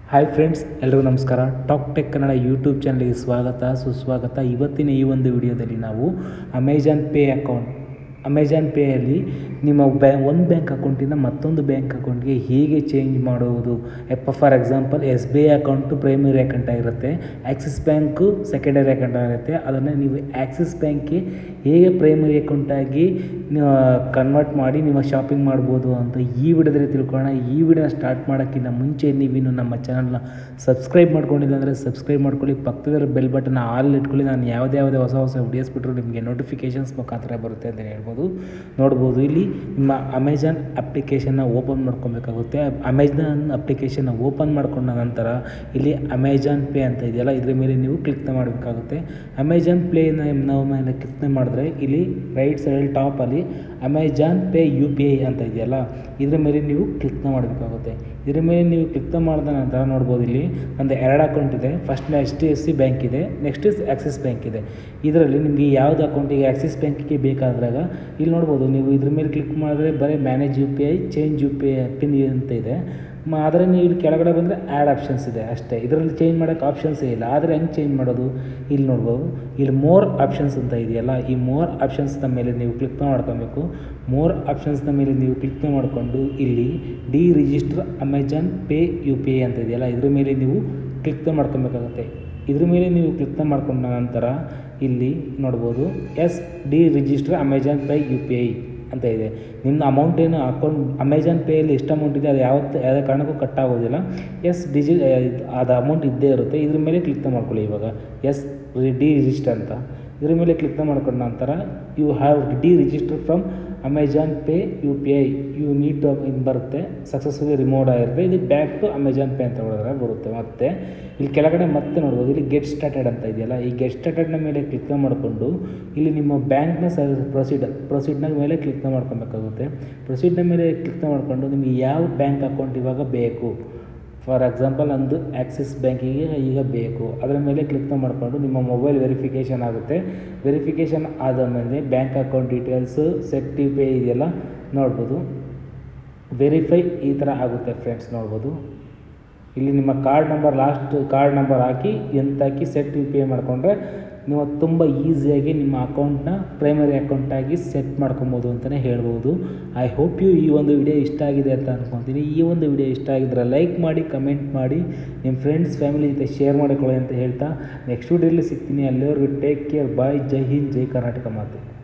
hi friends ಎಲ್ರಿಗೂ ನಮಸ್ಕಾರ talk tech Kannada YouTube ಚಾನಲ್ಗೆ ಸ್ವಾಗತ ಸುಸ್ವಾಗತ ಇವತ್ತಿನ ಈ ಒಂದು ವಿಡಿಯೋದಲ್ಲಿ ನಾವು ಅಮೆಜಾನ್ ಪೇ ಅಕೌಂಟ್ ಅಮೆಜಾನ್ ಪೇಯಲ್ಲಿ ನಿಮ್ಮ ಬ್ಯಾ ಒಂದು ಬ್ಯಾಂಕ್ ಅಕೌಂಟಿಂದ ಮತ್ತೊಂದು ಬ್ಯಾಂಕ್ ಅಕೌಂಟ್ಗೆ ಹೇಗೆ ಚೇಂಜ್ ಮಾಡುವುದು ಎಪ್ಪ for example S B I account primary account ಆಗಿರುತ್ತೆ ಆ್ಯಕ್ಸಿಸ್ ಬ್ಯಾಂಕು ಸೆಕೆಂಡರಿ ಅಕೌಂಟ್ ಆಗಿರುತ್ತೆ ಅದನ್ನು ನೀವು ಆ್ಯಕ್ಸಿಸ್ ಬ್ಯಾಂಕ್ಗೆ ಹೇಗೆ ಪ್ರೈಮರಿ ಅಕೌಂಟಾಗಿ ಕನ್ವರ್ಟ್ ಮಾಡಿ ನೀವು ಶಾಪಿಂಗ್ ಮಾಡ್ಬೋದು ಅಂತ ಈ ವಿಡಿಯೋದಲ್ಲಿ ತಿಳ್ಕೊಳ್ಳೋಣ ಈ ವಿಡಿಯೋನ ಸ್ಟಾರ್ಟ್ ಮಾಡೋಕ್ಕಿಂತ ಮುಂಚೆ ನೀವಿನ್ನು ನಮ್ಮ ಚಾನಲ್ನ ಸಬ್ಸ್ಕ್ರೈಬ್ ಮಾಡ್ಕೊಂಡಿಲ್ಲ ಅಂದರೆ ಸಬ್ಸ್ಕ್ರೈಬ್ ಮಾಡ್ಕೊಳ್ಳಿ ಪಕ್ಕದಲ್ಲಿ ಬೆಲ್ ಬಟನ್ ಆಲ್ ಇಟ್ಕೊಳ್ಳಿ ನಾನು ಯಾವುದೇ ಯಾವುದೇ ಹೊಸ ಹೊಸ ವಿಡಿಯೋಸ್ ಬಿಟ್ಟರು ನಿಮಗೆ ನೋಟಿಫಿಕೇಷನ್ಸ್ ಮುಖಾಂತರ ಬರುತ್ತೆ ಅಂತ ಹೇಳ್ಬೋದು ನೋಡ್ಬೋದು ಇಲ್ಲಿ ನಿಮ್ಮ ಅಮೆಜಾನ್ ಅಪ್ಲಿಕೇಶನ್ನ ಓಪನ್ ಮಾಡ್ಕೊಬೇಕಾಗುತ್ತೆ ಅಮೆಜಾನ್ ಅಪ್ಲಿಕೇಶನ್ನ ಓಪನ್ ಮಾಡ್ಕೊಂಡ ನಂತರ ಇಲ್ಲಿ ಅಮೆಜಾನ್ ಪೇ ಅಂತ ಇದೆಯಲ್ಲ ಇದ್ರ ಮೇಲೆ ನೀವು ಕ್ಲಿಕ್ ಮಾಡಬೇಕಾಗುತ್ತೆ ಅಮೆಜಾನ್ ಪ್ಲೇನ ನಾವು ಮೇಲೆ ಕ್ಲಿಕ್ ಮಾಡಿದ್ರೆ ಇಲ್ಲಿ ರೈಟ್ ಸೈಡ್ ಟಾಪಲ್ಲಿ Amazon pay U P I ಅಂತ ಇದೆಯಲ್ಲ ಇದ್ರ ಮೇಲೆ ನೀವು ಕ್ಲಿಕ್ ಮಾಡಬೇಕಾಗುತ್ತೆ ಇದ್ರ ಮೇಲೆ ನೀವು ಕ್ಲಿಕ್ ಮಾಡಿದ ನಂತರ ನೋಡ್ಬೋದು ಇಲ್ಲಿ ಒಂದು ಎರಡು ಅಕೌಂಟ್ ಇದೆ first H D F C bank ಇದೆ ನೆಕ್ಸ್ಟ್ ಆ್ಯಕ್ಸಿಸ್ ಬ್ಯಾಂಕ್ ಇದೆ ಇದರಲ್ಲಿ ನಿಮಗೆ ಯಾವ್ದು ಅಕೌಂಟಿಗೆ ಆ್ಯಕ್ಸಿಸ್ ಬ್ಯಾಂಕಿಗೆ ಬೇಕಾದಾಗ ಇಲ್ಲಿ ನೋಡ್ಬೋದು ನೀವು ಇದ್ರ ಮೇಲೆ ಕ್ಲಿಕ್ ಮಾಡಿದ್ರೆ ಬರೀ manage U P I change U P I pin ಅಂತ ಇದೆ ಮ ಆದರೆ ನೀವು ಇಲ್ಲಿ ಕೆಳಗಡೆ ಬಂದರೆ ಆ್ಯಡ್ ಆಪ್ಷನ್ಸ್ ಇದೆ ಅಷ್ಟೇ ಇದರಲ್ಲಿ ಚೇಂಜ್ ಮಾಡೋಕ್ಕೆ ಆಪ್ಷನ್ಸೇ ಇಲ್ಲ ಆದರೆ ಹೆಂಗೆ ಚೇಂಜ್ ಮಾಡೋದು ಇಲ್ಲಿ ನೋಡ್ಬೋದು ಇಲ್ಲಿ ಮೋರ್ ಆಪ್ಷನ್ಸ್ ಅಂತ ಇದೆಯಲ್ಲ ಈ ಮೋರ್ ಆಪ್ಷನ್ಸ್ನ ಮೇಲೆ ನೀವು ಕ್ಲಿಕ್ ಮಾಡ್ಕೊಬೇಕು ಮೋರ್ ಆಪ್ಷನ್ಸ್ನ ಮೇಲೆ ನೀವು ಕ್ಲಿಕ್ ಮಾಡಿಕೊಂಡು ಇಲ್ಲಿ deregister Amazon pay U P I ಅಂತ ಇದೆಯಲ್ಲ ಇದ್ರ ಮೇಲೆ ನೀವು ಕ್ಲಿಕ್ ಮಾಡ್ಕೊಬೇಕಾಗುತ್ತೆ ಇದ್ರ ಮೇಲೆ ನೀವು ಕ್ಲಿಕ್ ಮಾಡ್ಕೊಂಡ ನಂತರ ಇಲ್ಲಿ ನೋಡ್ಬೋದು ಎಸ್ deregister Amazon pay U P I ಅಂತ ಇದೆ ನಿಮ್ಮ ಅಮೌಂಟ್ ಏನು ಅಕೌಂಟ್ ಅಮೆಜಾನ್ ಪೇಯಲ್ಲಿ ಎಷ್ಟು ಅಮೌಂಟ್ ಇದೆ ಅದು ಯಾವತ್ತು ಯಾವುದೇ ಕಾರಣಕ್ಕೂ ಕಟ್ ಆಗೋದಿಲ್ಲ ಎಸ್ ಡಿಜಿ ಅದು ಅಮೌಂಟ್ ಇದ್ದೇ ಇರುತ್ತೆ ಇದ್ರ ಮೇಲೆ ಕ್ಲಿಕ್ ಮಾಡ್ಕೊಳ್ಳಿ ಇವಾಗ ಎಸ್ ಡಿ ರಿಜಿಸ್ಟರ್ ಅಂತ ಇದ್ರ ಮೇಲೆ ಕ್ಲಿಕ್ ಮಾಡ್ಕೊಂಡ ನಂತರ you have deregister from Amazon pay U P I ಯು ನೀಟ್ ಇದು ಬರುತ್ತೆ ಸಕ್ಸಸ್ಫುಲಿ ರಿಮೋವ್ ಆಗಿರುತ್ತೆ ಇದು ಬ್ಯಾಕ್ ಟು ಅಮೆಜಾನ್ ಪೇ ಅಂತ ಹೇಳಿದ್ರೆ ಬರುತ್ತೆ ಮತ್ತು ಇಲ್ಲಿ ಕೆಳಗಡೆ ಮತ್ತೆ ನೋಡ್ಬೋದು ಇಲ್ಲಿ ಗೆಟ್ ಸ್ಟಾರ್ಟೆಡ್ ಅಂತ ಇದೆಯಲ್ಲ ಈ ಗೆಟ್ ಸ್ಟಾರ್ಟೆಡ್ನ ಮೇಲೆ ಕ್ಲಿಕ್ ಮಾಡಿಕೊಂಡು ಇಲ್ಲಿ ನಿಮ್ಮ ಬ್ಯಾಂಕ್ನ ಸ ಪ್ರೊಸೀಡ್ ಪ್ರೊಸೀಡ್ನ ಮೇಲೆ ಕ್ಲಿಕ್ ಮಾಡ್ಕೊಬೇಕಾಗುತ್ತೆ ಪ್ರೊಸೀಡ್ನ ಮೇಲೆ ಕ್ಲಿಕ್ ಮಾಡಿಕೊಂಡು ನಿಮಗೆ ಯಾವ ಬ್ಯಾಂಕ್ ಅಕೌಂಟ್ ಇವಾಗ ಬೇಕು ಫಾರ್ ಎಕ್ಸಾಂಪಲ್ ನಂದು ಆ್ಯಕ್ಸಿಸ್ ಬ್ಯಾಂಕಿಗೆ ಈಗ ಬೇಕು ಅದರ ಮೇಲೆ ಕ್ಲಿಕ್ ಮಾಡಿಕೊಂಡು ನಿಮ್ಮ ಮೊಬೈಲ್ ವೆರಿಫಿಕೇಷನ್ ಆಗುತ್ತೆ ವೆರಿಫಿಕೇಷನ್ ಆದ ಮೇಲೆ ಬ್ಯಾಂಕ್ ಅಕೌಂಟ್ ಡೀಟೇಲ್ಸು ಸೆಟ್ ಟಿ ಪೇ ಇದೆಲ್ಲ ನೋಡ್ಬೋದು ವೆರಿಫೈ ಈ ಥರ ಆಗುತ್ತೆ ಫ್ರೆಂಡ್ಸ್ ನೋಡ್ಬೋದು ಇಲ್ಲಿ ನಿಮ್ಮ card number last card number ಹಾಕಿ ಎಂತ ಹಾಕಿ ಸೆಟ್ ಯು ಪಿ ಐ ಮಾಡಿಕೊಂಡ್ರೆ ನೀವು ತುಂಬ ಈಸಿಯಾಗಿ ನಿಮ್ಮ ಅಕೌಂಟ್ನ ಪ್ರೈಮರಿ ಅಕೌಂಟಾಗಿ ಸೆಟ್ ಮಾಡ್ಕೊಬೋದು ಅಂತಲೇ ಹೇಳ್ಬೋದು ಐ ಹೋಪ್ ಯು ಈ ಒಂದು ವಿಡಿಯೋ ಇಷ್ಟ ಆಗಿದೆ ಅಂತ ಅಂದ್ಕೊತೀನಿ ಈ ಒಂದು ವಿಡಿಯೋ ಇಷ್ಟ ಆಗಿದ್ರೆ ಲೈಕ್ ಮಾಡಿ ಕಮೆಂಟ್ ಮಾಡಿ ನಿಮ್ಮ ಫ್ರೆಂಡ್ಸ್ ಫ್ಯಾಮಿಲಿ ಜೊತೆ ಶೇರ್ ಮಾಡಿಕೊಳ್ಳಿ ಅಂತ ಹೇಳ್ತಾ ನೆಕ್ಸ್ಟ್ ವಿಡಿಯೋಲಿ ಸಿಗ್ತೀನಿ ಅಲ್ಲಿವರೆಗೂ take care bye Jai Hind Jai Karnataka ಮಾತು